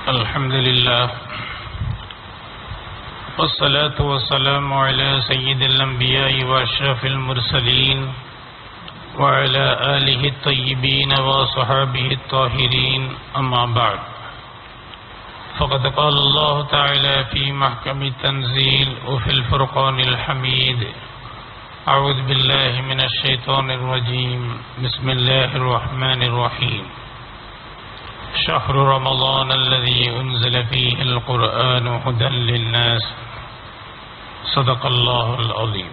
الحمد لله والصلاة والسلام على سيد الأنبياء وأشرف المرسلين وعلى آله الطيبين وصحابه الطاهرين أما بعد فقد قال الله تعالى في محكم التنزيل وفي الفرقان الحميد أعوذ بالله من الشيطان الرجيم بسم الله الرحمن الرحيم شهر رمضان الذي أنزل فيه القرآن هدى للناس صدق الله العظيم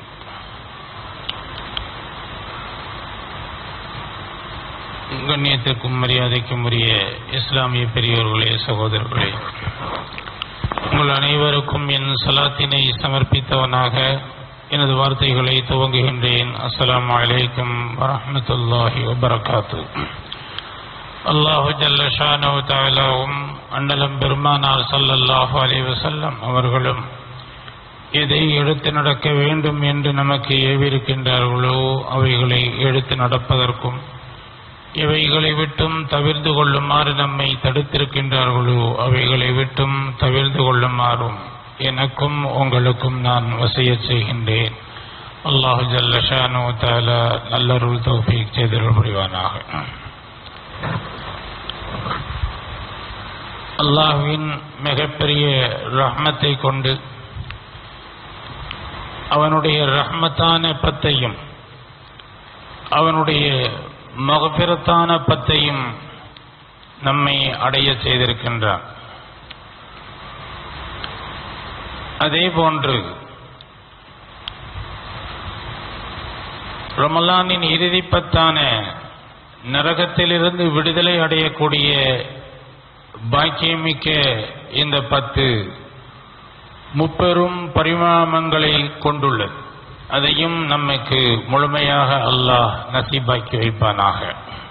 கண்ணியத்திற்கும் மரியாதைக்கும் உரிய இஸ்லாமிய பெரியோர்களே சகோதரர்களே உங்கள் அனைவருக்கும் என் சலாத்தினை சமர்ப்பித்தவனாக எனது வார்த்தைகளை துவங்குகின்றேன் அஸ்ஸலாமு அலைக்கும் வரஹ்மத்துல்லாஹி வபரகாத்து அல்லாஹு ஜல்ல ஷானு தாலாவும் அண்ணலம் பெருமானார் ஸல்லல்லாஹு அலைஹி வஸல்லம் அவர்களும் எதை எடுத்து நடக்க வேண்டும் என்று நமக்கு ஏவிருக்கின்றார்களோ அவைகளை எடுத்து நடப்பதற்கும் இவைகளை விட்டும் தவிர்த்து கொள்ளுமாறு நம்மை தடுத்திருக்கின்றார்களோ அவைகளை விட்டும் தவிர்த்து கொள்ளுமாறும் எனக்கும் உங்களுக்கும் நான் வசிய செய்கின்றேன் அல்லாஹு ஜல்லஷானு தாலா நல்லருள் தௌஃபீக் செய்தல் புரிவானாக அல்லாஹ்வின் மிகப்பெரிய ரஹ்மத்தை கொண்டு அவனுடைய ரஹ்மத்தான பத்தையும் அவனுடைய மகபிரத்தான பத்தையும் நம்மை அடைய செய்திருக்கின்றான் அதே போன்று ரமலானின் இறுதிப்பத்தான நரகத்திலிருந்து விடுதலை அடையக்கூடிய பாக்கியமிக்க இந்த பத்து முப்பெரும் பரிமாணங்களை கொண்டுள்ளது அதையும் நமக்கு முழுமையாக அல்லாஹ் நசீபாக்கி வைப்பானாக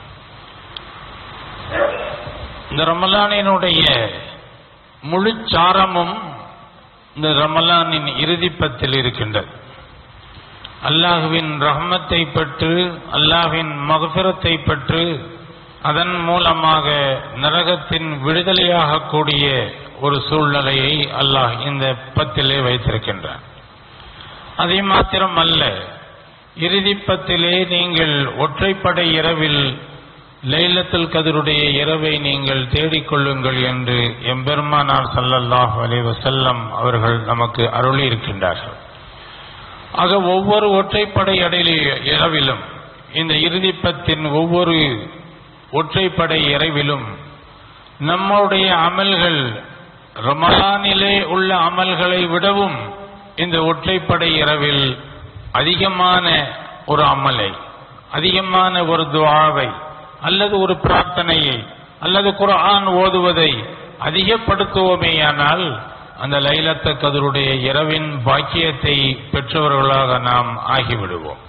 இந்த ரமலானினுடைய முழு சாரமும் இந்த ரமலானின் இறுதிப்பத்தில் இருக்கின்றது அல்லாஹுவின் ரஹ்மத்தை பெற்று அல்லாஹ்வின் மகபிரத்தை பெற்று அதன் மூலமாக நரகத்தின் விடுதலையாகக்கூடிய ஒரு சூழ்நிலையை அல்லாஹ் இந்த பத்திலே வைத்திருக்கின்றான் அதே மாத்திரம் அல்ல இறுதிப்பத்திலே நீங்கள் ஒற்றைப்படை இரவில் லைலத்துல் கதருடைய இரவை நீங்கள் தேடிக்கொள்ளுங்கள் என்று எம்பெருமானார் சல்லல்லாஹ் அலி வசல்லம் அவர்கள் நமக்கு அருளி இருக்கின்றார்கள் ஆக ஒவ்வொரு ஒற்றைப்படை அடையில இரவிலும் இந்த இறுதிப்பத்தின் ஒவ்வொரு ஒற்றைப்படை இரவிலும் நம்முடைய அமல்கள் ரமலானிலே உள்ள அமல்களை விடவும் இந்த ஒற்றைப்படை இரவில் அதிகமான ஒரு அமலை அதிகமான ஒரு துவாவை அல்லது ஒரு பிரார்த்தனையை அல்லது குரான் ஓதுவதை அதிகப்படுத்துவோமேயானால் அந்த லைலத்த கதருடைய இரவின் பாக்கியத்தை பெற்றவர்களாக நாம் ஆகிவிடுவோம்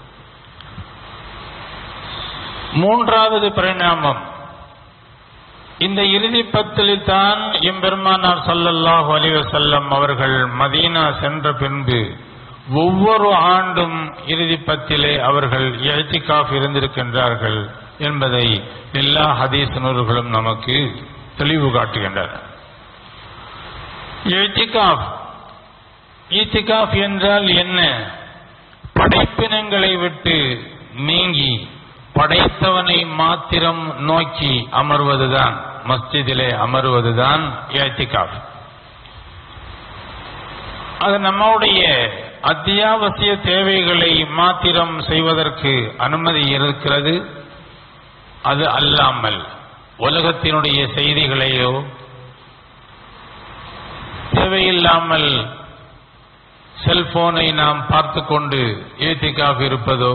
மூன்றாவது பரிணாமம் இந்த இறுதி பத்தில் தான் எம்பெருமானார் சல்லல்லாஹு அலிவசல்லம் அவர்கள் மதீனா சென்ற பின்பு ஒவ்வொரு ஆண்டும் இறுதி பத்திலே அவர்கள் எழுத்திக்காஃப் இருந்திருக்கின்றார்கள் என்பதை எல்லா ஹதீஸ் நூல்களும் நமக்கு தெளிவு காட்டுகின்றன எழுத்திகாஃப் ஈத்திகாஃப் என்றால் என்ன படைப்பினங்களை விட்டு நீங்கி படைத்தவனை மாத்திரம் நோக்கி அமர்வதுதான் மஸ்ஜிதிலே அமர்வதுதான் ஏத்திகாஃப் அது நம்முடைய அத்தியாவசிய தேவைகளை மாத்திரம் செய்வதற்கு அனுமதி இருக்கிறது அது அல்லாமல் உலகத்தினுடைய செய்திகளையோ தேவையில்லாமல் செல்போனை நாம் பார்த்து கொண்டு ஏத்திக்காக இருப்பதோ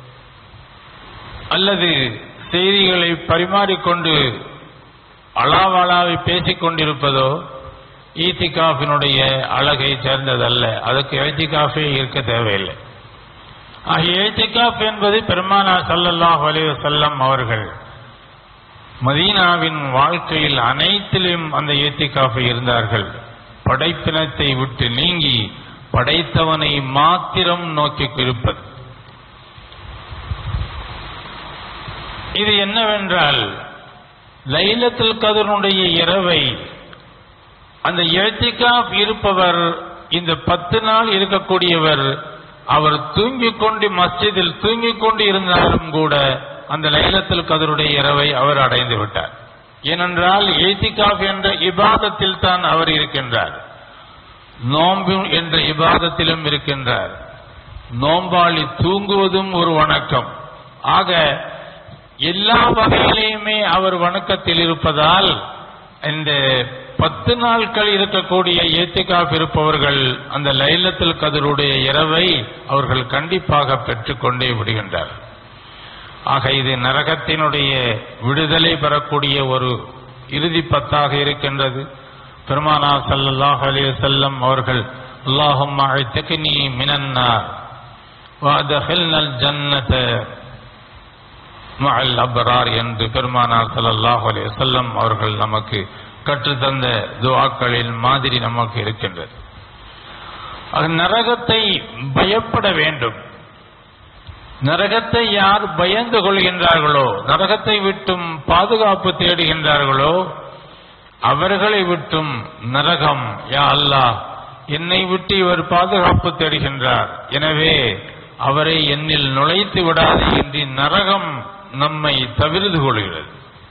அல்லது செய்திகளை பரிமாறிக்கொண்டு அளாவளாவை பேசிக் கொண்டிருப்பதோ ஈத்திகாஃபினுடைய அழகை சேர்ந்ததல்ல அதுக்கு எழுத்திகாஃபே இருக்க தேவையில்லை ஆகிய எழுத்திகாஃப் என்பது பெருமானா சல்லல்லாஹ் அலைவசல்லம் அவர்கள் மதீனாவின் வாழ்க்கையில் அனைத்திலும் அந்த ஏத்திகாஃபை இருந்தார்கள் படைப்பினத்தை விட்டு நீங்கி படைத்தவனை மாத்திரம் நோக்கி இருப்பது இது என்னவென்றால் லைலத்துல் கதருடைய இரவை அந்த எழுத்திக்காப் இருப்பவர் இந்த பத்து நாள் இருக்கக்கூடியவர் அவர் தூங்கிக் கொண்டு மஸ்ஜிதில் தூங்கிக் கொண்டு இருந்தாலும் கூட அந்த லைலத்தில் கதருடைய இரவை அவர் அடைந்து விட்டார் ஏனென்றால் ஏத்திகாப் என்ற இபாதத்தில் தான் அவர் இருக்கின்றார் நோன்பு என்ற இபாதத்திலும் இருக்கின்றார் நோம்பாளி தூங்குவதும் ஒரு வணக்கம் ஆக எல்லா வகையிலையுமே அவர் வணக்கத்தில் இருப்பதால் இந்த பத்து நாட்கள் இருக்கக்கூடிய ஏத்திகாப் இருப்பவர்கள் அந்த லைலத்தில் கதருடைய இரவை அவர்கள் கண்டிப்பாக பெற்றுக்கொண்டே விடுகின்றார் ஆக இது நரகத்தினுடைய விடுதலை பெறக்கூடிய ஒரு இறுதி பத்தாக இருக்கின்றது பெருமானா ஸல்லல்லாஹு அலைஹி வஸல்லம் அவர்கள் அல்லாஹும்ம அழ்தக்னி மினன்னார் வஅத்ஹில்னல் ஜன்னத மஅல் அப்ரார் என்று பெருமானார் ஸல்லல்லாஹு அலைஹி வஸல்லம் அவர்கள் நமக்கு கற்றுத்தந்த துஆக்களில் மாதிரி நமக்கு இருக்கின்றது அது நரகத்தை பயப்பட வேண்டும் நரகத்தை யார் பயந்து கொள்கின்றார்களோ நரகத்தை விட்டும் பாதுகாப்பு தேடுகின்றார்களோ அவர்களை விட்டும் நரகம் யா அல்லாஹ் என்னை விட்டு இவர் பாதுகாப்பு தேடுகின்றார் எனவே அவரை என்னில் நுழைத்து விடாது என்று நரகம் நம்மை தவிர்த்து கொள்கிறது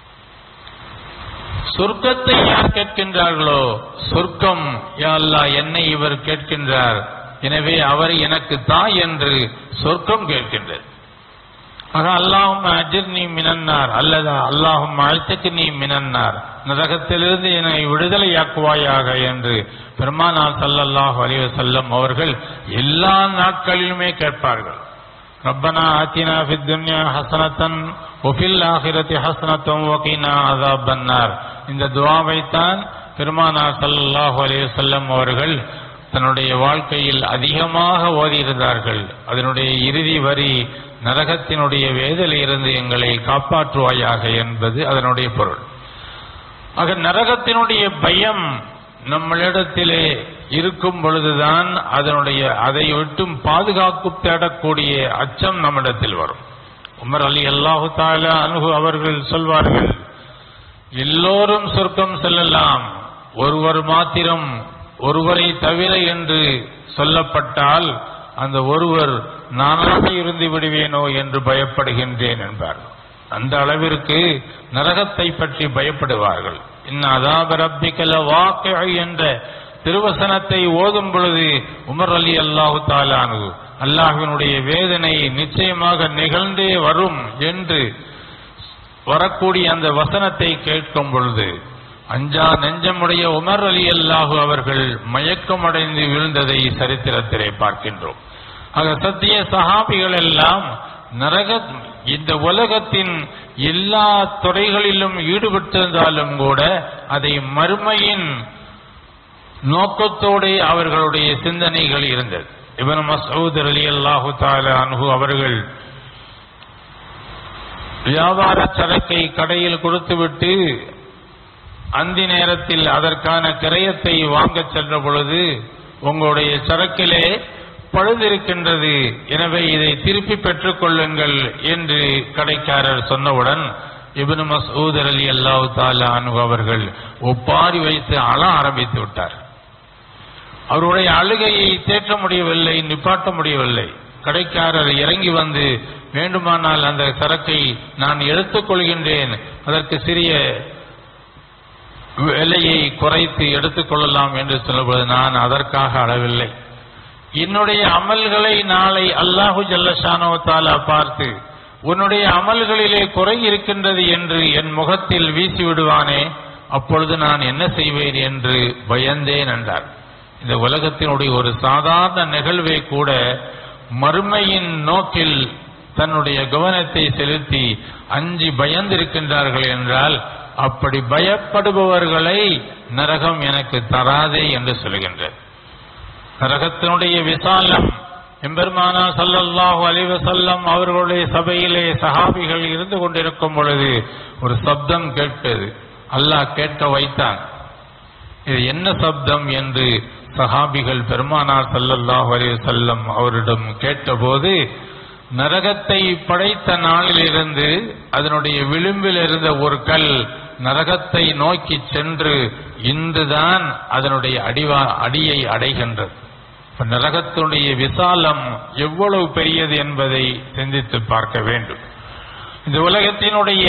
சொர்க்கத்தை யார் கேட்கின்றார்களோ சொர்க்கம் யா அல்லாஹ் என்னை இவர் கேட்கின்றார் எனவே அவர் எனக்கு தாய் என்று சொர்க்கம் கேட்கின்றது ஆக அல்லாஹும் அஜிர்னி மினன்னார் அல்லது அல்லாஹும் அழுத்துக்கு நீ மினன்னார் நரகத்திலிருந்து என்னை விடுதலையாக்குவாயாக என்று பெருமானார் ஸல்லல்லாஹு அலைஹி வஸல்லம் அவர்கள் எல்லா நாட்களிலுமே கேட்பார்கள் ரப்பனா ஆத்தினா ஃபித் துன்யா ஹஸனத்தன் ஒஃபில் ஆகிரத்தி ஹஸனத்தம் வகீனா அதாபன்னார் இந்த துவாவைத்தான் பெருமானார் ஸல்லல்லாஹு அலைஹி வஸல்லம் அவர்கள் தன்னுடைய வாழ்க்கையில் அதிகமாக ஓதியிருந்தார்கள் அதனுடைய இறுதி வரி நரகத்தினுடைய வேதலிருந்து எங்களை காப்பாற்றுவாயாக என்பது அதனுடைய பொருள் ஆக நரகத்தினுடைய பயம் நம்மளிடத்திலே இருக்கும் பொழுதுதான் அதனுடைய அதை விட்டும் பாதுகாப்பு தேடக்கூடிய அச்சம் நம்மிடத்தில் வரும் உமர் அலி அல்லாஹு தாலா அனுகு அவர்கள் சொல்வார்கள் எல்லோரும் சொர்க்கம் செல்லலாம் ஒருவர் மாத்திரம் ஒருவரை தவிர என்று சொல்லப்பட்டால் அந்த ஒருவர் நானாக இருந்து விடுவேனோ என்று பயப்படுகின்றேன் என்பார் அந்த அளவிற்கு நரகத்தை பற்றி பயப்படுவார்கள் இன்ன அதாப ரப்பிக்கல வாக்கு என்ற திருவசனத்தை ஓதும் பொழுது உமர் அலி அல்லாஹு தாலானு அல்லாஹினுடைய வேதனை நிச்சயமாக நிகழ்ந்தே வரும் என்று வரக்கூடிய அந்த வசனத்தை கேட்கும் பொழுது அஞ்சா நெஞ்சமுடைய உமர் அலி அல்லாஹு அவர்கள் மயக்கமடைந்து விழுந்ததை சரித்திரத்திலே பார்க்கின்றோம் ஆக சத்திய சஹாபிகள் எல்லாம் நரக இந்த உலகத்தின் எல்லா துறைகளிலும் ஈடுபட்டிருந்தாலும் கூட அதை மறுமையின் நோக்கத்தோடு அவர்களுடைய சிந்தனைகள் இருந்தது இவன் மசூத் அலி அல்லாஹு தால அனுகு அவர்கள் வியாபார சரக்கை கடையில் கொடுத்துவிட்டு அந்தி நேரத்தில் அதற்கான கிரயத்தை வாங்கச் சென்ற பொழுது உங்களுடைய சரக்கிலே பழுதிருக்கின்றது எனவே இதை திருப்பி பெற்றுக் கொள்ளுங்கள் என்று கடைக்காரர் சொன்னவுடன் இப்னு மசூத் அலி அல்லாஹு தாலா அனு அவர்கள் ஒப்பாரி வைத்து அழ ஆரம்பித்து விட்டார் அவருடைய அழுகையை தேற்ற முடியவில்லை நிப்பாட்ட முடியவில்லை கடைக்காரர் இறங்கி வந்து வேண்டுமானால் அந்த சரக்கை நான் எடுத்துக் கொள்கின்றேன் அதற்கு சிறிய விலையை குறைத்து எடுத்துக் கொள்ளலாம் என்று சொல்லும்போது நான் அதற்காக அளவில்லை என்னுடைய அமல்களை நாளை அல்லாஹு ஜல்லஷானோ தாலா பார்த்து உன்னுடைய அமல்களிலே குறை இருக்கின்றது என்று என் முகத்தில் வீசி விடுவானே அப்பொழுது நான் என்ன செய்வேன் என்று பயந்தேன் என்றார் இந்த உலகத்தினுடைய ஒரு சாதாரண நிகழ்வை கூட மறுமையின் நோக்கில் தன்னுடைய கவனத்தை செலுத்தி அஞ்சி பயந்திருக்கின்றார்கள் என்றால் அப்படி பயப்படுபவர்களை நரகம் எனக்கு தராதே என்று சொல்கின்றது நரகத்தினுடைய விசாலம் எம்பெருமானா சல்லல்லாஹு அலைஹி வஸல்லம் அவர்களுடைய சபையிலே சஹாபிகள் இருந்து கொண்டிருக்கும் பொழுது ஒரு சப்தம் கேட்டது அல்லாஹ் கேட்க வைத்தான் இது என்ன சப்தம் என்று சஹாபிகள் பெருமானார் சல்லல்லாஹு அலைஹி வஸல்லம் அவரிடம் கேட்டபோது நரகத்தை படைத்த நாளிலிருந்து அதனுடைய விளிம்பில் இருந்த ஒரு கல் நரகத்தை நோக்கி சென்று இன்றுதான் அதனுடைய அடிவா அடியை அடைகின்றது இப்ப நரகத்தினுடைய விசாலம் எவ்வளவு பெரியது என்பதை சிந்தித்து பார்க்க வேண்டும் இந்த உலகத்தினுடைய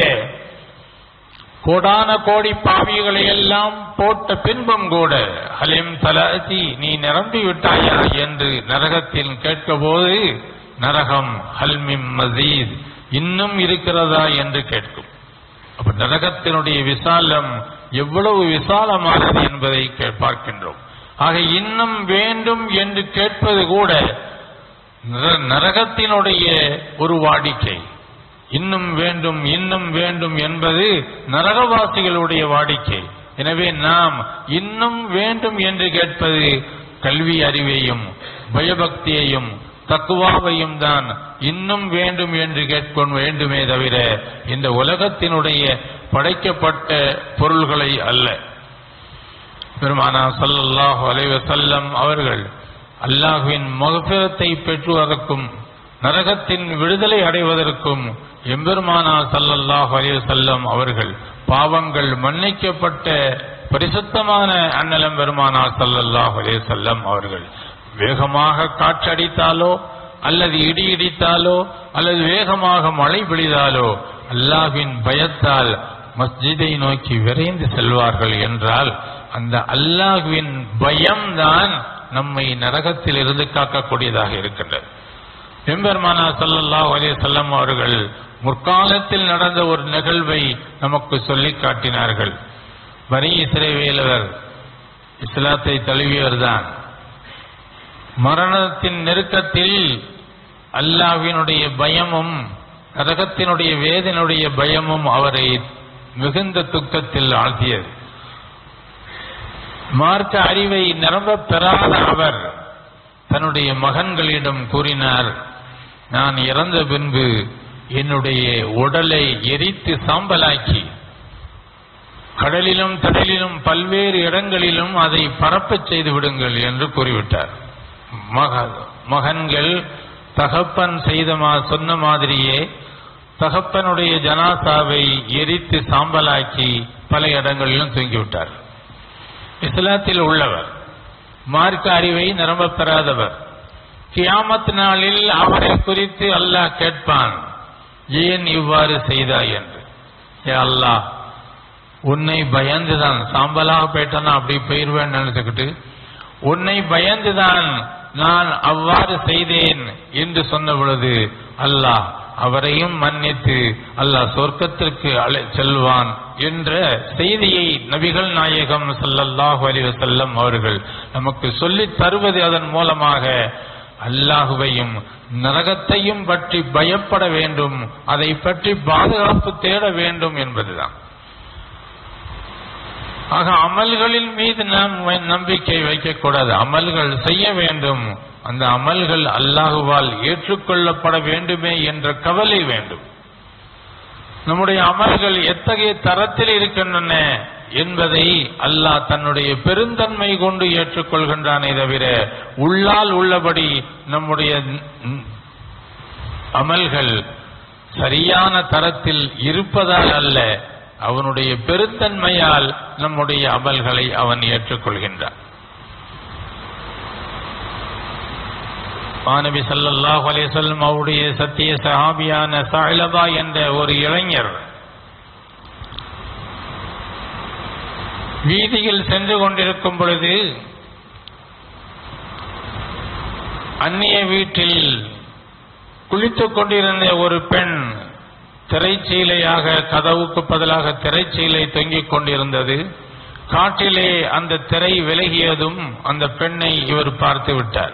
கோடான கோடி பாவிகளை எல்லாம் போட்ட பின்பும் கூட ஹலிம் தலாதி நீ நிரம்பி விட்டாயா என்று நரகத்தில் கேட்கபோது நரகம் ஹல்மிம் மசீத் இன்னும் இருக்கிறதா என்று கேட்கும் அப்ப நரகத்தினுடைய விசாலம் எவ்வளவு விசாலமானது என்பதை கே- பார்க்கின்றோம் ஆக இன்னும் வேண்டும் என்று கேட்பது கூட நர- நரகத்தினுடைய ஒரு வாடிக்கை இன்னும் வேண்டும் இன்னும் வேண்டும் என்பது நரகவாசிகளுடைய வாடிக்கை எனவே நாம் இன்னும் வேண்டும் என்று கேட்பது கல்வி அறிவையும் பயபக்தியையும் தக்குவாவையும் தான் இன்னும் வேண்டும் என்று கேட்க வேண்டுமே தவிர இந்த உலகத்தினுடைய படைக்கப்பட்ட பொருள்களை அல்ல பெருமானா ஸல்லல்லாஹு அலைஹி வஸல்லம் அவர்கள் அல்லாஹ்வின் மகபிரத்தை பெற்றுவதற்கும் நரகத்தின் விடுதலை அடைவதற்கும் எம்பெருமானா ஸல்லல்லாஹு அலைஹி வஸல்லம் அவர்கள் பாவங்கள் மன்னிக்கப்பட்ட பரிசுத்தமான அன்னலம் பெருமானா ஸல்லல்லாஹு அலைஹி வஸல்லம் அவர்கள் வேகமாக காற்றடித்தாலோ அல்லது இடி இடித்தாலோ அல்லது வேகமாக மழை பிடித்தாலோ அல்லாஹ்வின் பயத்தால் மஸ்ஜிதை நோக்கி விரைந்து செல்வார்கள் என்றால் அந்த அல்லாஹ்வின் பயம்தான் நம்மை நரகத்தில் இருந்து காக்கக்கூடியதாக இருக்கின்றது எம்பெருமானா ஸல்லல்லாஹு அலைஹி வஸல்லம் அவர்கள் முற்காலத்தில் நடந்த ஒரு நிகழ்வை நமக்கு சொல்லிக் காட்டினார்கள் பனி இஸ்ரவேலர் இஸ்லாத்தை தழுவியவர்தான் மரணத்தின் நெருக்கத்தில் அல்லாஹ்வினுடைய பயமும் நரகத்தினுடைய வேதனுடைய பயமும் அவரை மிகுந்த துக்கத்தில் ஆழ்த்தியது மார்க்க அறிவை நிரம்ப பெறாத அவர் தன்னுடைய மகன்களிடம் கூறினார் நான் இறந்த பின்பு என்னுடைய உடலை எரித்து சாம்பலாக்கி கடலிலும் கடலிலும் பல்வேறு இடங்களிலும் அதை பரப்பச் செய்து விடுங்கள் என்று கூறிவிட்டார் மக- மகன்கள் தகப்பன் செய்த மா- சொன்ன மாதிரியே தகப்பனுடைய ஜனாசாவை எரித்து சாம்பலாக்கி பல இடங்களிலும் தூங்கிவிட்டார் இஸ்லாத்தில் உள்ளவர் மார்க்க அறிவை நிரம்ப பெறாதவர் கியாமத் நாளில் அவரை குறித்து அல்லாஹ் கேட்பான் ஏன் இவ்வாறு செய்தாய் என்று ஏ அல்லாஹ் உன்னை பயந்துதான் சாம்பலாக போயிட்டானா அப்படி போயிருவேன் நினைச்சுக்கிட்டு உன்னை பயந்துதான் நான் அவ்வாறு செய்தேன் என்று சொன்ன பொழுது அல்லாஹ் அவரையும் மன்னித்து அல்லாஹ் சொர்க்கத்திற்கு அழை செல்வான் என்ற செய்தியை நபிகள் நாயகம் ஸல்லல்லாஹு அலைஹி வஸல்லம் அவர்கள் நமக்கு சொல்லித் தருவது அதன் மூலமாக அல்லாஹுவையும் நரகத்தையும் பற்றி பயப்பட வேண்டும் அதை பற்றி பாதுகாப்பு தேட வேண்டும் என்பதுதான் ஆக அமல்களின் மீது நாம் வை- நம்பிக்கை வைக்கக்கூடாது அமல்கள் செய்ய வேண்டும் அந்த அமல்கள் அல்லாஹுவால் ஏற்றுக்கொள்ளப்பட வேண்டுமே என்ற கவலை வேண்டும் நம்முடைய அமல்கள் எத்தகைய தரத்தில் இருக்கின்றன என்பதை அல்லாஹ் தன்னுடைய பெருந்தன்மை கொண்டு ஏற்றுக்கொள்கின்றானே தவிர உள்ளால் உள்ளபடி நம்முடைய ந- அமல்கள் சரியான தரத்தில் இருப்பதால் அல்ல அவனுடைய பெருத்தன்மையால் நம்முடைய அமல்களை அவன் ஏற்றுக்கொள்கின்றான் மாணவி ஸல்லல்லாஹு அலைஹி வஸல்லம் அவருடைய சத்திய சஹாபியான சாயிலபா என்ற ஒரு இளைஞர் வீதியில் சென்று கொண்டிருக்கும் பொழுது அந்நிய வீட்டில் குளித்துக் கொண்டிருந்த ஒரு பெண் திரைச்சீலையாக கதவுக்கு பதிலாக திரைச்சீலை தொங்கிக் கொண்டிருந்தது காட்டிலே அந்த திரை விலகியதும் அந்த பெண்ணை இவர் பார்த்து விட்டார்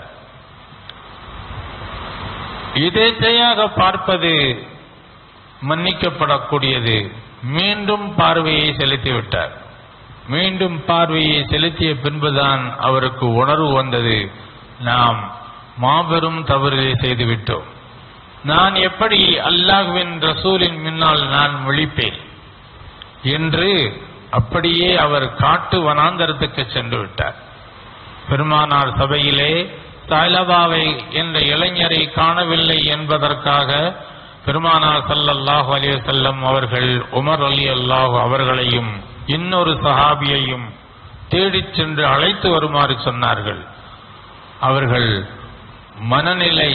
எதேச்சையாக பார்ப்பது மன்னிக்கப்படக்கூடியது மீண்டும் பார்வையை செலுத்திவிட்டார் மீண்டும் பார்வையை செலுத்திய பின்புதான் அவருக்கு உணர்வு வந்தது நாம் மாபெரும் தவறுகளை செய்துவிட்டோம் நான் எப்படி அல்லாஹ்வின் ரசூலின் முன்னால் நான் விழிப்பேன் என்று அப்படியே அவர் காட்டு வனாந்தரத்துக்கு சென்று விட்டார் பெருமானார் சபையிலே சாய்லபாவை என்ற இளைஞரை காணவில்லை என்பதற்காக பெருமானார் ஸல்லல்லாஹு அலைஹி வஸல்லம் அவர்கள் உமர் அலி அல்லாஹ் அவர்களையும் இன்னொரு சஹாபியையும் தேடிச் சென்று அழைத்து வருமாறு சொன்னார்கள் அவர்கள் மனநிலை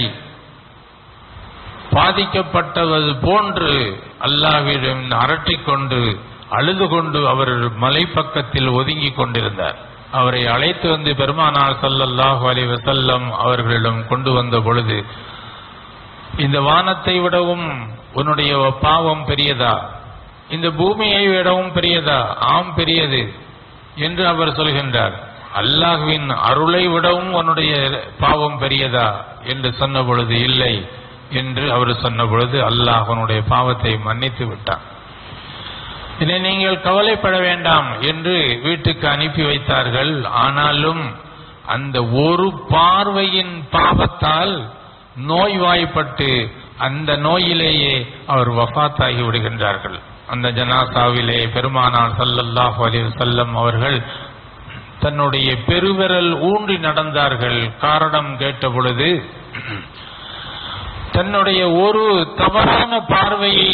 பாதிக்கப்பட்டது போன்று அல்லாஹ்விடம் அரட்டிக்கொண்டு அழுது கொண்டு அவர் மலைப்பக்கத்தில் ஒதுங்கிக் கொண்டிருந்தார் அவரை அழைத்து வந்து பெருமானார் ஸல்லல்லாஹு அலைஹி வஸல்லம் அவர்களிடம் கொண்டு வந்த பொழுது இந்த வானத்தை விடவும் உன்னுடைய பாவம் பெரியதா இந்த பூமியை விடவும் பெரியதா ஆம் பெரியது என்று அவர் சொல்கின்றார் அல்லாஹ்வின் அருளை விடவும் உன்னுடைய பாவம் பெரியதா என்று சொன்ன பொழுது இல்லை என்று அவர் சொன்ன பொழுது அல்லாஹ் உன்னுடைய பாவத்தை மன்னித்து விட்டான் இதை நீங்கள் கவலைப்பட வேண்டாம் என்று வீட்டுக்கு அனுப்பி வைத்தார்கள் ஆனாலும் அந்த ஒரு பார்வையின் பாவத்தால் நோய்வாய்ப்பட்டு அந்த நோயிலேயே அவர் வஃபாத்தாகி விடுகின்றார்கள் அந்த ஜனாசாவிலே பெருமானார் ஸல்லல்லாஹு அலைஹி வஸல்லம் அவர்கள் தன்னுடைய பெருவிரல் ஊன்றி நடந்தார்கள் காரணம் கேட்ட பொழுது தன்னுடைய ஒரு தவறான பார்வையை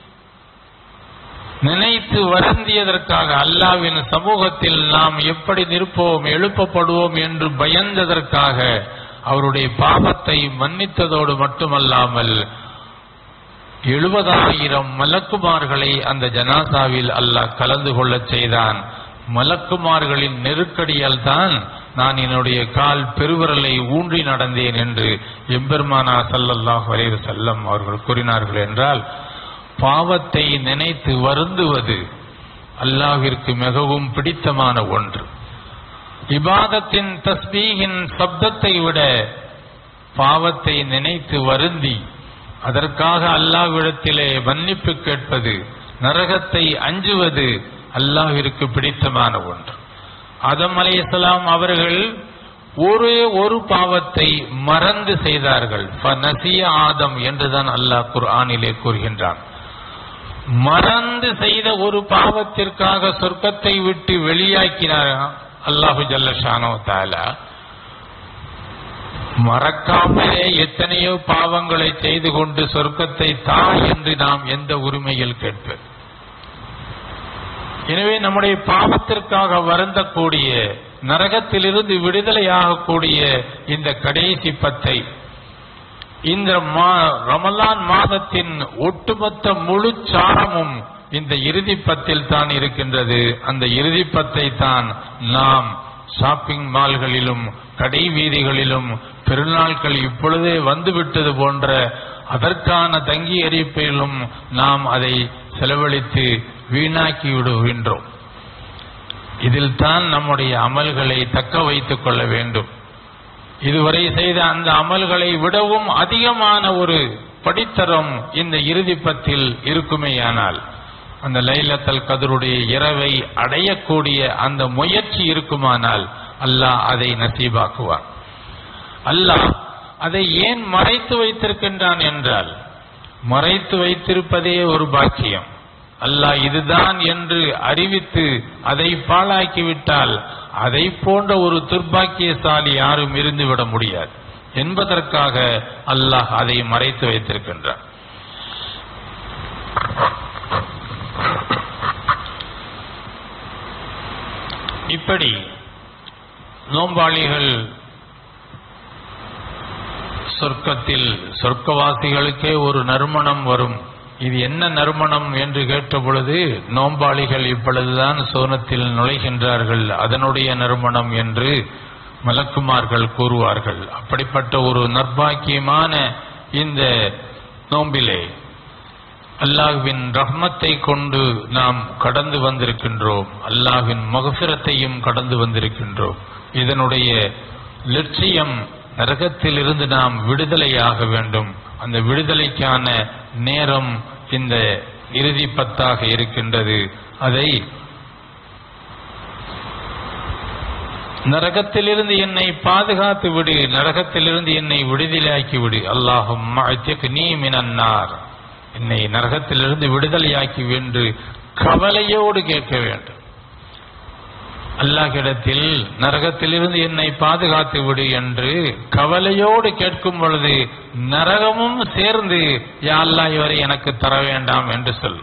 நினைத்து வருந்தியதற்காக அல்லாவின் சமூகத்தில் நாம் எப்படி நிற்போம் எழுப்பப்படுவோம் என்று பயந்ததற்காக அவருடைய பாவத்தை மன்னித்ததோடு மட்டுமல்லாமல் எழுபதாயிரம் மலக்குமார்களை அந்த ஜனாசாவில் அல்லாஹ் கலந்து கொள்ளச் செய்தான் மலக்குமார்களின் நெருக்கடியால் தான் நான் என்னுடைய கால் பெருவிரலை ஊன்றி நடந்தேன் என்று எம்பெருமானா ஸல்லல்லாஹு அலைஹி வஸல்லம் அவர்கள் கூறினார்கள் என்றால் பாவத்தை நினைத்து வருந்துவது அல்லாஹ்விற்கு மிகவும் பிடித்தமான ஒன்று இபாதத்தின் தஸ்பீகின் சப்தத்தை விட பாவத்தை நினைத்து வருந்தி அதற்காக அல்லாஹ்விடத்திலே மன்னிப்பு கேட்பது நரகத்தை அஞ்சுவது அல்லாஹ்விற்கு பிடித்தமான ஒன்று ஆதம் அலைஹிஸ்ஸலாம் அவர்கள் ஒரே ஒரு பாவத்தை மறந்து செய்தார்கள் ஃபனசிய ஆதம் என்றுதான் அல்லாஹ் குர்ஆனிலே கூறுகின்றான் மறந்து செய்த ஒரு பாவத்திற்காக சொர்க்கத்தை விட்டு வெளியாக்கினார் அல்லாஹு ஜல்லஷானோ தாலா மறக்காமலே எத்தனையோ பாவங்களை செய்து கொண்டு சொர்க்கத்தை தா என்று நாம் எந்த உரிமையில் கேட்பது எனவே நம்முடைய பாவத்திற்காக வருந்தக்கூடிய நரகத்திலிருந்து விடுதலையாகக்கூடிய இந்த கடைசி பத்தை இந்த மா- ரமலான் மாதத்தின் ஒட்டுமொத்த முழு சாரமும் இந்த இறுதி பத்தில் தான் இருக்கின்றது அந்த இறுதி பத்தை தான் நாம் ஷாப்பிங் மால்களிலும் கடை வீதிகளிலும் பெருநாட்கள் இப்பொழுதே வந்துவிட்டது போன்ற அதற்கான தங்கி எரிப்பிலும் நாம் அதை செலவழித்து வீணாக்கி விடுகின்றோம் இதில் தான் நம்முடைய அமல்களை தக்க வைத்துக் கொள்ள வேண்டும் இதுவரை செய்த அந்த அமல்களை விடவும் அதிகமான ஒரு படித்தரம் இந்த இறுதி பத்தில் இருக்குமேயானால் அந்த லைலத்தல் கதருடைய இரவை அடையக்கூடிய அந்த முயற்சி இருக்குமானால் அல்லாஹ் அதை நசீபாக்குவான் அல்லாஹ் அதை ஏன் மறைத்து வைத்திருக்கின்றான் என்றால் மறைத்து வைத்திருப்பதே ஒரு பாக்கியம் அல்லாஹ் இதுதான் என்று அறிவித்து அதை பாழாக்கிவிட்டால் அதை போன்ற ஒரு துர்பாக்கியசாலி யாரும் இருந்துவிட முடியாது என்பதற்காக அல்லாஹ் அதை மறைத்து வைத்திருக்கின்றான் இப்படி நோம்பாளிகள் சொர்க்கத்தில் சொர்க்கவாசிகளுக்கே ஒரு நறுமணம் வரும் இது என்ன நறுமணம் என்று கேட்ட பொழுது நோம்பாளிகள் இப்பொழுதுதான் சோனத்தில் நுழைகின்றார்கள் அதனுடைய நறுமணம் என்று மலக்குமார்கள் கூறுவார்கள் அப்படிப்பட்ட ஒரு நர்பாக்கியமான இந்த நோம்பிலே அல்லாஹ்வின் ரஹ்மத்தை கொண்டு நாம் கடந்து வந்திருக்கின்றோம் அல்லாஹ்வின் மகசிரத்தையும் கடந்து வந்திருக்கின்றோம் இதனுடைய லட்சியம் நரகத்திலிருந்து நாம் விடுதலையாக வேண்டும் அந்த விடுதலைக்கான நேரம் இந்த இறுதி பத்தாக இருக்கின்றது அதை நரகத்திலிருந்து என்னை பாதுகாத்து விடு நரகத்திலிருந்து என்னை விடுதலையாக்கி விடு அல்லாஹும் நீ மினன்னார் என்னை நரகத்திலிருந்து விடுதலையாக்கி வென்று கவலையோடு கேட்க வேண்டும் அல்லாஹ்விடத்தில் நரகத்திலிருந்து என்னை பாதுகாத்து விடு என்று கவலையோடு கேட்கும் பொழுது நரகமும் சேர்ந்து யா அல்லாஹ் இவரை எனக்கு தர வேண்டாம் என்று சொல்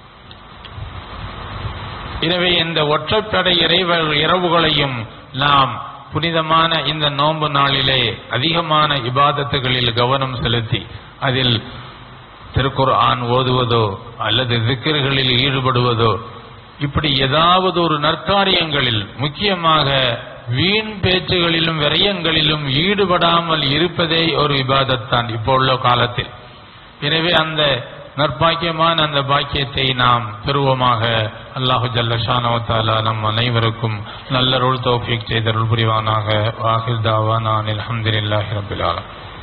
எனவே இந்த ஒற்றைப்படை இறைவ இரவுகளையும் நாம் புனிதமான இந்த நோன்பு நாளிலே அதிகமான இபாதத்துகளில் கவனம் செலுத்தி அதில் திருக்குர்ஆன் ஓதுவதோ அல்லது திக்கிர்களில் ஈடுபடுவதோ இப்படி ஏதாவது ஒரு நற்காரியங்களில் முக்கியமாக வீண் பேச்சுகளிலும் விரயங்களிலும் ஈடுபடாமல் இருப்பதே ஒரு இபாதத்தான் இப்போ உள்ள காலத்தில் எனவே அந்த நற்பாக்கியமான அந்த பாக்கியத்தை நாம் பெறுவோமாக அல்லாஹு ஜல்லஷானோ தாலா நம் அனைவருக்கும் நல்லருள் தௌஃபீக் செய்தருள் புரிவானாக வாஹில் தாவா நான் அலமதுல்லாஹி ரபில் ஆலம்